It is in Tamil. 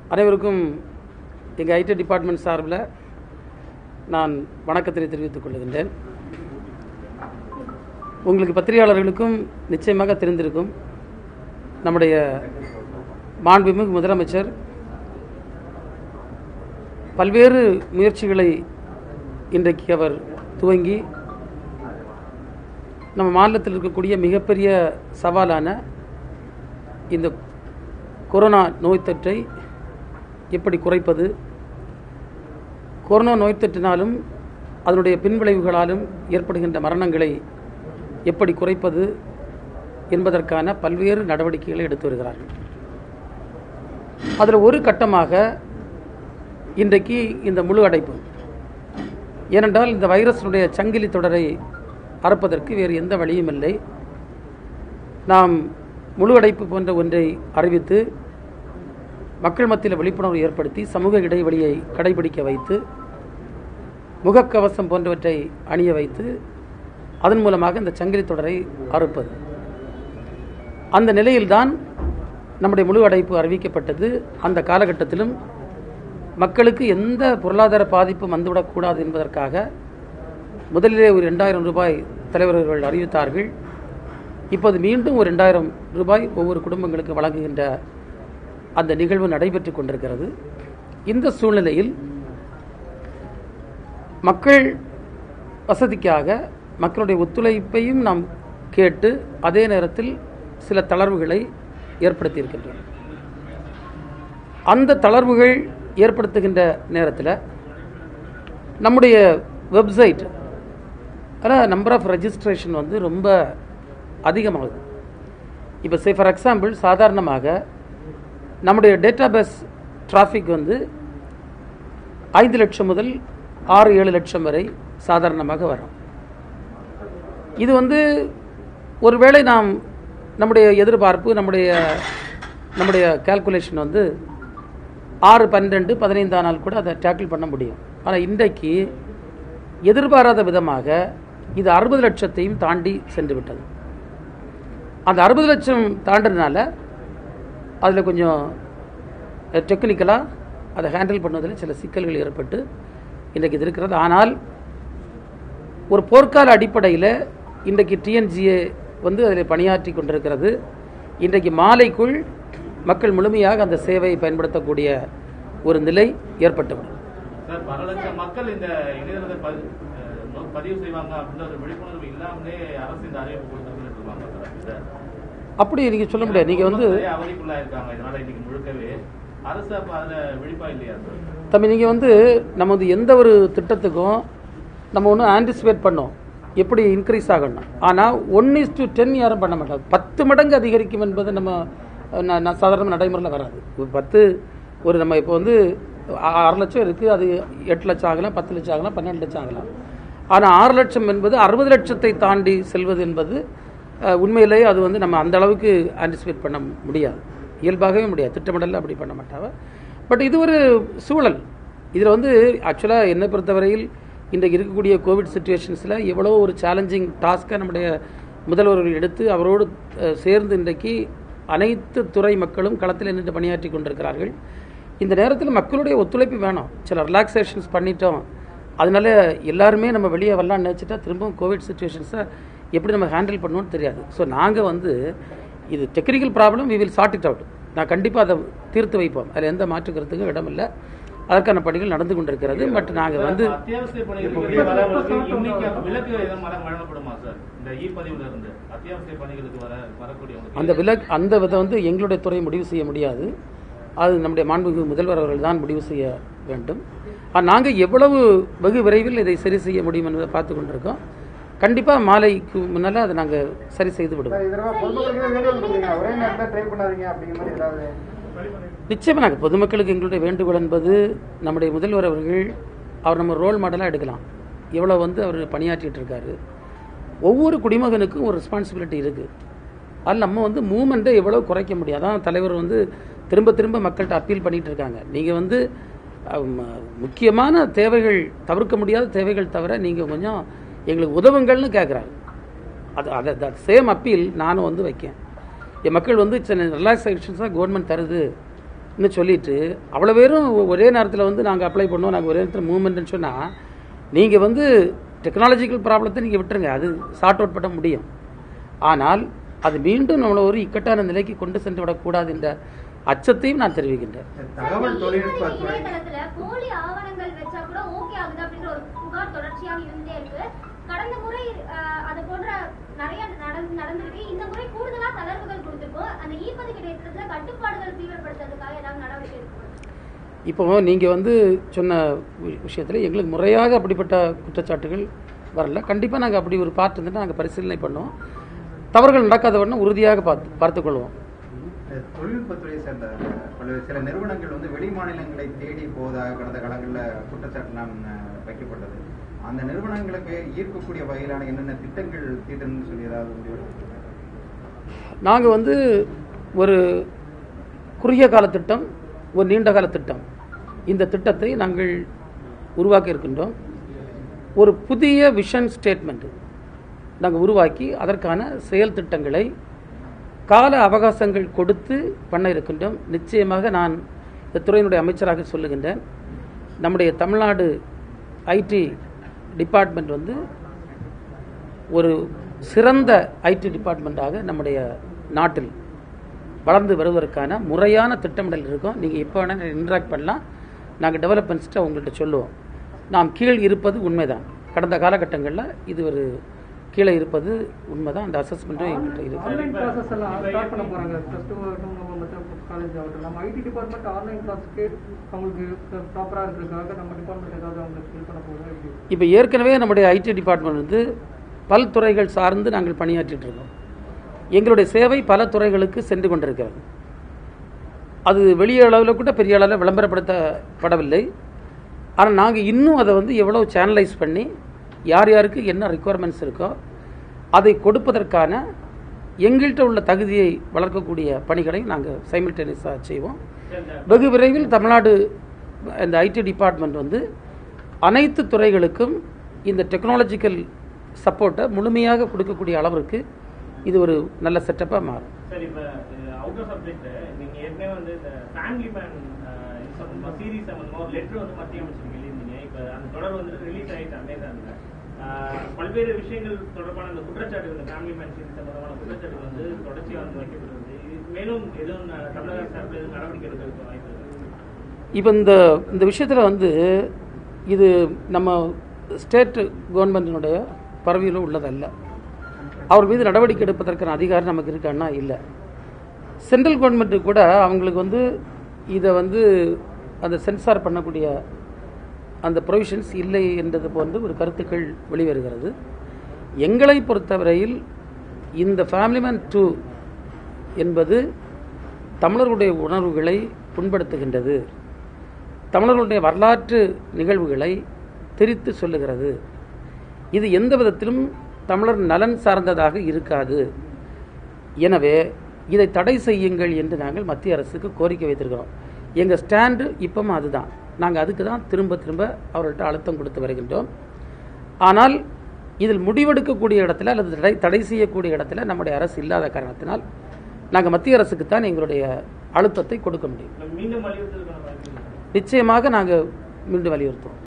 அனைவருக்கும் எங்கள் ஐடி டிபார்ட்மெண்ட் சார்பில் நான் வணக்கத்தினை தெரிவித்துக் கொள்கின்றேன் உங்களுக்கு பத்திரிகையாளர்களுக்கும் நிச்சயமாக தெரிந்திருக்கும் நம்முடைய மாண்புமிகு முதலமைச்சர் பல்வேறு முயற்சிகளை இன்றைக்கு அவர் துவங்கி நம்ம மாநிலத்தில் இருக்கக்கூடிய மிகப்பெரிய சவாலான இந்த கொரோனா நோய் தொற்றை எப்படி குறைப்பது கொரோனா நோய் தொற்றினாலும் அதனுடைய பின்விளைவுகளாலும் ஏற்படுகின்ற மரணங்களை எப்படி குறைப்பது என்பதற்கான பல்வேறு நடவடிக்கைகளை எடுத்து வருகிறார்கள் அதில் ஒரு கட்டமாக இன்றைக்கு இந்த முழு அடைப்பு ஏனென்றால் இந்த வைரஸினுடைய சங்கிலி தொடரை அறுப்பதற்கு வேறு எந்த வழியும் இல்லை நாம் முழு அடைப்பு போன்ற ஒன்றை அறிவித்து மக்கள் மத்தியில் விழிப்புணர்வு ஏற்படுத்தி சமூக இடைவெளியை கடைபிடிக்க வைத்து முகக்கவசம் போன்றவற்றை அணிய வைத்து அதன் மூலமாக இந்த சங்கிலி தொடரை அறுப்பது அந்த நிலையில்தான் நம்முடைய முழு அடைப்பு அறிவிக்கப்பட்டது அந்த காலகட்டத்திலும் மக்களுக்கு எந்த பொருளாதார பாதிப்பும் வந்துவிடக்கூடாது என்பதற்காக முதலிலே ஒரு ரெண்டாயிரம் ரூபாய் தலைவர்கள் அறிவித்தார்கள் இப்போது மீண்டும் ஒரு ரெண்டாயிரம் ரூபாய் ஒவ்வொரு குடும்பங்களுக்கு வழங்குகின்ற அந்த நிகழ்வு நடைபெற்று கொண்டிருக்கிறது இந்த சூழ்நிலையில் மக்கள் வசதிக்காக மக்களுடைய ஒத்துழைப்பையும் நாம் கேட்டு அதே நேரத்தில் சில தளர்வுகளை ஏற்படுத்தியிருக்கின்றோம் அந்த தளர்வுகள் ஏற்படுத்துகின்ற நேரத்தில் நம்முடைய வெப்சைட் ஆனால் நம்பர் ஆஃப் ரெஜிஸ்ட்ரேஷன் வந்து ரொம்ப அதிகமாகுது இப்போ சே ஃபார் எக்ஸாம்பிள் சாதாரணமாக நம்முடைய டேட்டாபேஸ் டிராஃபிக் வந்து ஐந்து லட்சம் முதல் ஆறு ஏழு லட்சம் வரை சாதாரணமாக வரும் இது வந்து ஒருவேளை நாம் நம்முடைய எதிர்பார்ப்பு நம்முடைய நம்முடைய கால்குலேஷன் வந்து ஆறு பன்னெண்டு பதினைந்தாம் நாள் கூட அதை டேக்கிள் பண்ண முடியும் ஆனால் இன்றைக்கு எதிர்பாராத விதமாக இது அறுபது லட்சத்தையும் தாண்டி சென்று விட்டது அந்த அறுபது லட்சம் தாண்டதுனால அதில் கொஞ்சம் டெக்னிக்கலாக அதை ஹேண்டில் பண்ணுவதில் சில சிக்கல்கள் ஏற்பட்டு இன்றைக்கு இது இருக்கிறது ஆனால் ஒரு போர்க்கால அடிப்படையில் இன்றைக்கு டிஎன்ஜிஏ வந்து அதில் பணியாற்றி கொண்டிருக்கிறது இன்றைக்கு மாலைக்குள் மக்கள் முழுமையாக அந்த சேவையை பயன்படுத்தக்கூடிய ஒரு நிலை ஏற்பட்டுவிடும் சார் பல லட்சம் மக்கள் இந்த இணையதளத்தை பதி- அஹ் பதிவு செய்வாங்க அப்படின்ற ஒரு விழிப்புணர்வு இல்லாமலே அரசு இந்த அறிவிப்பு கொடுத்துருக்குன்னு சொல்லுவாங்க சார் சார் அப்படி நீங்கள் சொல்ல முடியாது நீங்கள் வந்து நிறைய அவதிக்குள்ளா இருக்காங்க இதனால இன்னைக்கு முழுக்கவே அரசு அப்ப அதுல விழிப்பா இல்லையா சார் தம்பி நீங்கள் வந்து நம்ம வந்து எந்த ஒரு திட்டத்துக்கும் நம்ம ஒன்று ஆன்டிசிபேட் பண்ணோம் எப்படி இன்க்ரீஸ் ஆகணும் ஆனால் ஒன் இஸ் டு டென் யாரும் பண்ண மாட்டாங்க பத்து மடங்கு அதிகரிக்கும் என்பது நம்ம ந- ந- சாதாரண நடைமுறையில் வராது ஒரு பத்து ஒரு நம்ம இப்போ வந்து ஆ- ஆறு லட்சம் இருக்குது அது எட்டு லட்சம் ஆகலாம் பத்து லட்சம் ஆகலாம் பன்னெண்டு லட்சம் ஆகலாம் ஆனால் ஆறு லட்சம் என்பது அறுபது லட்சத்தை தாண்டி செல்வது என்பது அஹ், உண்மையிலேயே அது வந்து நம்ம அந்த அளவுக்கு ஆன்டிசிபேட் பண்ண முடியாது இயல்பாகவே முடியாது திட்டமிடல அப்படி பண்ண மாட்டாங்க பட் இது ஒரு சூழல் இதில் வந்து ஆக்சுவலாக என்னை பொறுத்தவரையில் இன்றைக்கு இருக்கக்கூடிய கோவிட் சுச்சுவேஷன்ஸில் எவ்வளோ ஒரு சேலஞ்சிங் டாஸ்க்கை நம்முடைய முதல்வர்கள் எடுத்து அவரோடு அஹ், சேர்ந்து இன்றைக்கு அனைத்து துறை மக்களும் களத்தில் நின்று பணியாற்றி கொண்டிருக்கிறார்கள் இந்த நேரத்தில் மக்களுடைய ஒத்துழைப்பு வேணும் சில ரிலாக்ஸேஷன்ஸ் பண்ணிட்டோம் அதனால எல்லாருமே நம்ம வெளியே வரலாம்னு நினச்சிட்டா திரும்பவும் கோவிட் சுச்சுவேஷன்ஸை எப்படி நம்ம ஹேண்டில் பண்ணணும்னு தெரியாது ஸோ நாங்கள் வந்து இது technical problem we will sort it out நான் கண்டிப்பாக அதை தீர்த்து வைப்போம் அதில் எந்த மாற்று கருத்துக்கும் இடமில்லை அதற்கான பணிகள் நடந்து கொண்டிருக்கிறது பட் நாங்கள் வந்து அத்தியாவசிய பணிகளுக்கு வெளியே வரவங்களுக்கு இன்னைக்கு அப்ப விலக்கு எதுவும் வர வழங்கப்படுமா சார் இந்த இ பதிவுல இருந்து அத்தியாவசிய பணிகளுக்கு வர வரக்கூடியவங்களுக்கு அந்த விலக் அந்த விதை வந்து எங்களுடைய துறை முடிவு செய்ய முடியாது அது நம்முடைய மாண்புமிகு முதல்வர் அவர்கள் தான் முடிவு செய்ய வேண்டும் நாங்கள் எவ்வளவு வெகு விரைவில் இதை சரி செய்ய முடியும் என்பதை பார்த்து கொண்டிருக்கோம் கண்டிப்பாக மாலைக்கு முன்னால் அதை நாங்கள் சரி செய்து விடுவோம் சார் இதனால பொதுமக்களுக்கு வேண்டுகோள் கொடுங்க ஒரே நேரத்தில் ட்ரை பண்ணாதீங்க அப்படிங்கிற மாதிரி ஏதாவது நிச்சயமாக நாங்கள் பொதுமக்களுக்கு எங்களுடைய வேண்டுகோள் என்பது நம்முடைய முதல்வர் அவர்கள் அவர் நம்ம ரோல் மாடலாக எடுக்கலாம் எவ்வளோ வந்து அவர் பணியாற்றிட்டு இருக்காரு ஒவ்வொரு குடிமகனுக்கும் ஒரு ரெஸ்பான்சிபிலிட்டி இருக்குது அதில் நம்ம வந்து மூமெண்ட்டை எவ்வளோ குறைக்க முடியும் அதான் தலைவர் வந்து திரும்ப திரும்ப மக்கள்கிட்ட அப்பீல் பண்ணிட்டு இருக்காங்க நீங்கள் வந்து அம், முக்கியமான தேவைகள் தவிர்க்க முடியாத தேவைகள் தவிர நீங்கள் கொஞ்சம் எங்களுக்கு உதவுங்கள்னு கேட்குறாங்க அது அதை சேம் அப்பீல் நானும் வந்து வைக்கேன் என் மக்கள் வந்து சில ரிலாக்ஸேஷன்ஸாக கவர்மெண்ட் தருது இன்னும் சொல்லிட்டு அவ்வளோ பேரும் ஒரே நேரத்தில் வந்து நாங்கள் அப்ளை பண்ணோம் நாங்கள் ஒரே நேரத்தில் மூவ்மெண்ட்னு சொன்னால் நீங்கள் வந்து டெக்னாலஜிக்கல் ப்ராப்ளத்தை நீங்கள் விட்டுருங்க அது சார்ட் அவுட் பண்ண முடியும் ஆனால் அது மீண்டும் நம்மளை ஒரு இக்கட்டான நிலைக்கு கொண்டு சென்று விடக்கூடாது என்ற அச்சத்தையும் நான் தெரிவிக்கின்றேன் தகவல் தொழில்நுட்பத்துறை இணையதளத்துல போலி ஆவணங்கள் வச்சா கூட ஓகே ஆகுது அப்படின்ற ஒரு புகார் தொடர்ச்சியாக இருந்தே இருக்கு கடந்த முறை அஹ், அது போன்ற நிறைய நடந்து நடந்திருக்கு இந்த முறை கூடுதலா தளர்வுகள் கொடுத்திருக்கோம் அந்த இ பதிவு இடத்துல கட்டுப்பாடுகள் தீவிரப்படுத்துறதுக்காக ஏதாவது நடவடிக்கை எடுக்கணும் இப்போ நீங்கள் வந்து சொன்ன வி- விஷயத்தில் எங்களுக்கு முறையாக அப்படிப்பட்ட குற்றச்சாட்டுகள் வரல கண்டிப்பாக நாங்கள் அப்படி ஒரு பார்ட் இருந்துட்டு நாங்கள் பரிசீலனை பண்ணுவோம் தவறுகள் நடக்காத வண்ணம் உறுதியாக பார்த்து பார்த்துக்கொள்வோம் தொழில்நுட்பத்துறையை சேர்ந்த பல்வேறு சில நிறுவனங்கள் வந்து வெளி மாநிலங்களை தேடி போவதாக கடந்த காலங்களில் குற்றச்சாட்டுலாம் அஹ், வைக்கப்பட்டது அந்த நிறுவனங்களுக்கு ஈர்க்கக்கூடிய வகையிலான என்னென்ன திட்டங்கள் தீட்டணும்னு சொல்லி ஏதாவது முடிவு நாங்கள் வந்து ஒரு குறுகிய கால திட்டம் ஒரு நீண்ட கால திட்டம் இந்த திட்டத்தை நாங்கள் உருவாக்கி இருக்கின்றோம் ஒரு புதிய விஷன் ஸ்டேட்மெண்ட் நாங்கள் உருவாக்கி அதற்கான செயல் திட்டங்களை கால அவகாசங்கள் கொடுத்து பண்ண இருக்கின்றோம் நிச்சயமாக நான் இந்த துறையினுடைய அமைச்சராக சொல்லுகின்றேன் நம்முடைய தமிழ்நாடு ஐடி டிபார்ட்மெண்ட் வந்து ஒரு சிறந்த ஐடி டிபார்ட்மெண்ட்டாக நம்முடைய நாட்டில் வளர்ந்து வருவதற்கான முறையான திட்டமிடல் இருக்கும் நீங்கள் எப்போ வேணால் இன்ட்ராக்ட் பண்ணலாம் நாங்கள் டெவலப்மெண்ட்ஸ்ட்டு உங்கள்கிட்ட சொல்லுவோம் நாம் கீழ் இருப்பது உண்மைதான் கடந்த காலகட்டங்களில் இது ஒரு கீழே இருப்பது உண்மைதான் அந்த அசஸ்மெண்ட்டும் எங்கள்கிட்ட இருக்குது ஆன்லைன் கிளாஸஸ் எல்லாம் ஸ்டார்ட் பண்ண போறாங்க ப்ளஸ் டூ ஆகட்டும் நம்ம மற்ற காலேஜ் ஆகட்டும் நம்ம ஐடி டிபார்ட்மெண்ட் ஆன்லைன் கிளாஸ்க்கு அவங்களுக்கு ப்ராப்பராக இருக்கிறதுக்காக நம்ம டிபார்ட்மெண்ட் ஏதாவது அவங்களுக்கு ஹெல்ப் பண்ண போகுதா எப்படி இப்போ ஏற்கனவே நம்முடைய ஐடி டிபார்ட்மெண்ட் வந்து பல்துறைகள் சார்ந்து நாங்கள் பணியாற்றிட்டு இருக்கோம் எங்களுடைய சேவை பல துறைகளுக்கு சென்று கொண்டிருக்கிறது அது வெளிய அளவில் கூட பெரிய அளவில் விளம்பரப்படுத்தப்படவில்லை ஆனால் நாங்கள் இன்னும் அதை வந்து எவ்வளோ சேனலைஸ் பண்ணி யார் யாருக்கு என்ன ரெக்குவயர்மெண்ட்ஸ் இருக்கோ அதை கொடுப்பதற்கான எங்கள்கிட்ட உள்ள தகுதியை வளர்க்கக்கூடிய பணிகளை நாங்கள் சைமில்டேனியஸாக செய்வோம் வெகு விரைவில் தமிழ்நாடு இந்த ஐடி டிபார்ட்மெண்ட் வந்து அனைத்து துறைகளுக்கும் இந்த டெக்னாலஜிக்கல் சப்போர்ட்டை முழுமையாக கொடுக்கக்கூடிய அளவிற்கு இது ஒரு நல்ல செட்டப்பாக மாறும் சரி இப்போ அவுட் ஆஃப் சப்ஜெக்ட் நீங்க ஏற்கனவே வந்து இந்த ஃபேமிலி மேன் சீரிஸ் சம்பந்தமா ஒரு லெட்டர் வந்து மத்திய அமைச்சருக்கு எழுதிருந்தீங்க இப்போ அந்த தொடர் வந்து ரிலீஸ் ஆயிட்டு அமேசான்ல ஆஹ், பல்வேறு விஷயங்கள் தொடர்பான அந்த குற்றச்சாட்டுகள் இந்த ஃபேமிலி மேன் சீரிஸ் சம்பந்தமான குற்றச்சாட்டுகள் வந்து தொடர்ச்சியாக வந்து வைக்கப்படுது இது மேலும் எதுவும் ந- தமிழக சார்பில் எதுவும் நடவடிக்கை எடுக்கிறதுக்கு வாய்ப்பு இருக்கு இப்போ இந்த இந்த விஷயத்தில் வந்து இது நம்ம ஸ்டேட் கவர்மெண்ட்டினுடைய பரவியில் உள்ளதல்ல அவர் மீது நடவடிக்கை எடுப்பதற்கான அதிகாரம் நமக்கு இருக்கான்னா இல்லை சென்ட்ரல் கவர்மெண்ட்டு கூட அவங்களுக்கு வந்து இதை வந்து அந்த சென்சார் பண்ணக்கூடிய அந்த ப்ரொவிஷன்ஸ் இல்லை என்றது போன்று ஒரு கருத்துக்கள் வெளிவருகிறது எங்களை பொறுத்தவரையில் இந்த ஃபேமிலி மேன் டூ என்பது தமிழர்களுடைய உணர்வுகளை புண்படுத்துகின்றது தமிழர்களுடைய வரலாற்று நிகழ்வுகளை திரித்து சொல்லுகிறது இது எந்த விதத்திலும் தமிழர் நலன் சார்ந்ததாக இருக்காது எனவே இதை தடை செய்யுங்கள் என்று நாங்கள் மத்திய அரசுக்கு கோரிக்கை வைத்திருக்கிறோம் எங்கள் ஸ்டாண்டு இப்பவும் அதுதான் நாங்கள் அதுக்கு தான் திரும்ப திரும்ப அவர்கள்ட்ட அழுத்தம் கொடுத்து வருகின்றோம் ஆனால் இதில் முடிவெடுக்கக்கூடிய இடத்துல அல்லது தடை தடை செய்யக்கூடிய இடத்துல நம்முடைய அரசு இல்லாத காரணத்தினால் நாங்கள் மத்திய அரசுக்குத்தான் எங்களுடைய அழுத்தத்தை கொடுக்க முடியும் மீண்டும் வலியுறுத்தலுக்கான வாய்ப்பு இருக்கு நிச்சயமாக நாங்கள் மீண்டும் வலியுறுத்துவோம்